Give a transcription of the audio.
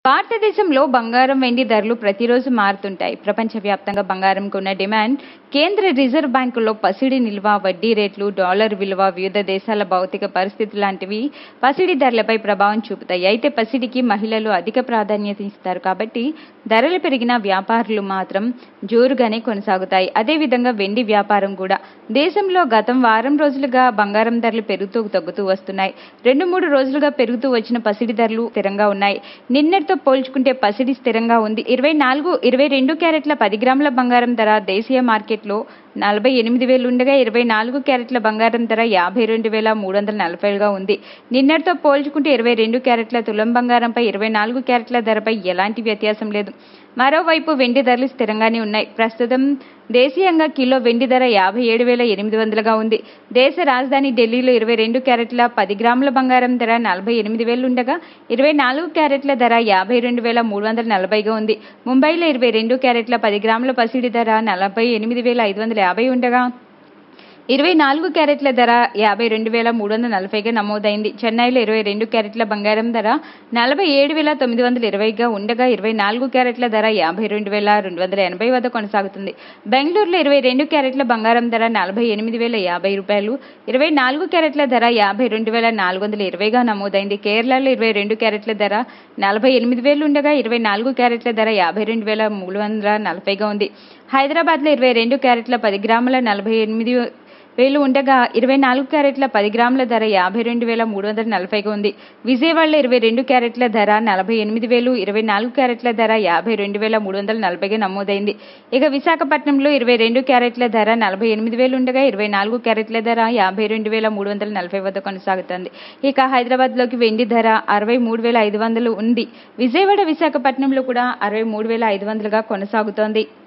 భారతదేశంలో బంగారం వెండి ధరలు ప్రతిరోజు మారుతుంటాయి ప్రపంచవ్యాప్తంగా బంగారంకు ఉన్న డిమాండ్ కేంద్ర రిజర్వ్ బ్యాంకుల్లో పసిడి నిల్వ వడ్డీ రేట్లు డాలర్ విలువ వివిధ దేశాల భౌతిక పరిస్థితి లాంటివి పసిడి ధరలపై ప్రభావం చూపుతాయి అయితే పసిడికి మహిళలు అధిక ప్రాధాన్యత ఇస్తారు కాబట్టి ధరలు పెరిగిన వ్యాపారులు మాత్రం జోరుగానే కొనసాగుతాయి అదేవిధంగా వెండి వ్యాపారం కూడా దేశంలో గతం వారం రోజులుగా బంగారం ధరలు పెరుగుతూ తగ్గుతూ వస్తున్నాయి రెండు మూడు రోజులుగా పెరుగుతూ వచ్చిన పసిడి ధరలు స్థిరంగా ఉన్నాయి నిన్నటితో పోల్చుకుంటే పసిడి స్థిరంగా ఉంది ఇరవై నాలుగు ఇరవై రెండు క్యారెట్ల పది గ్రాముల బంగారం ధర దేశీయ మార్కెట్లో నలభై ఎనిమిది వేలు ఉండగా ఇరవై నాలుగు క్యారెట్ల బంగారం ధర యాభై రెండు వేల మూడు వందల నలభైగా ఉంది నిన్నటితో పోల్చుకుంటే ఇరవై రెండు క్యారెట్ల తులం బంగారంపై ఇరవై నాలుగు క్యారెట్ల ధరపై ఎలాంటి వ్యత్యాసం లేదు మరోవైపు వెండి ధరలు స్థిరంగానే ఉన్నాయి ప్రస్తుతం దేశీయంగా కిలో వెండి ధర యాభై ఏడు వేల ఎనిమిది వందలుగా ఉంది దేశ రాజధాని ఢిల్లీలో ఇరవై రెండు క్యారెట్ల పది గ్రాముల బంగారం ధర నలభై ఎనిమిది వేలు ఉండగా ఇరవై నాలుగు క్యారెట్ల ధర యాభై రెండు వేల మూడు వందల నలభైగా ఉంది ముంబైలో ఇరవై రెండు క్యారెట్ల పది గ్రాముల పసిడి ధర నలభై ఎనిమిది వేల ఐదు వందల యాభై ఉండగా ఇరవై నాలుగు క్యారెట్ల ధర యాభై రెండు వేల మూడు వందల నలభైగా నమోదైంది చెన్నైలో ఇరవై రెండు క్యారెట్ల బంగారం ధర నలభై ఏడు వేల తొమ్మిది వందల ఇరవైగా ఉండగా ఇరవై నాలుగు క్యారెట్ల ధర యాభై రెండు వేల రెండు వందల ఎనభై వద్ద కొనసాగుతుంది బెంగళూరులో ఇరవై రెండు క్యారెట్ల బంగారం ధర నలభై ఎనిమిది వేల యాభై రూపాయలు ఇరవై నాలుగు క్యారెట్ల ధర యాభై రెండు వేల నాలుగు వందల ఇరవైగా నమోదైంది కేరళలో ఇరవై రెండు క్యారెట్ల ధర నలభై ఎనిమిది వేలు ఉండగా ఇరవై నాలుగు క్యారెట్ల ధర యాభై రెండు వేల మూడు వందల నలభైగా ఉంది హైదరాబాద్లో ఇరవై రెండు క్యారెట్ల పది గ్రాముల నలభై ఎనిమిది వేలు ఉండగా ఇరవై నాలుగు క్యారెట్ల పది గ్రాముల ధర యాభై రెండు వేల మూడు వందల నలభైగా ఉంది విజయవాడలో ఇరవై రెండు క్యారెట్ల ధర నలభై ఎనిమిది వేలు ఇరవై నాలుగు క్యారెట్ల ధర యాభై రెండు వేల మూడు వందల నలభైగా నమోదైంది ఇక విశాఖపట్నంలో ఇరవై రెండు క్యారెట్ల ధర నలభై ఎనిమిది వేలు ఉండగా ఇరవై నాలుగు క్యారెట్ల ధర యాభై రెండు వేల మూడు వందల నలభై వద్ద కొనసాగుతుంది ఇక హైదరాబాద్లోకి వెండి ధర అరవై మూడు వేల ఐదు వందలు ఉంది విజయవాడ విశాఖపట్నంలో కూడా అరవై మూడు వేల ఐదు వందలుగా కొనసాగుతోంది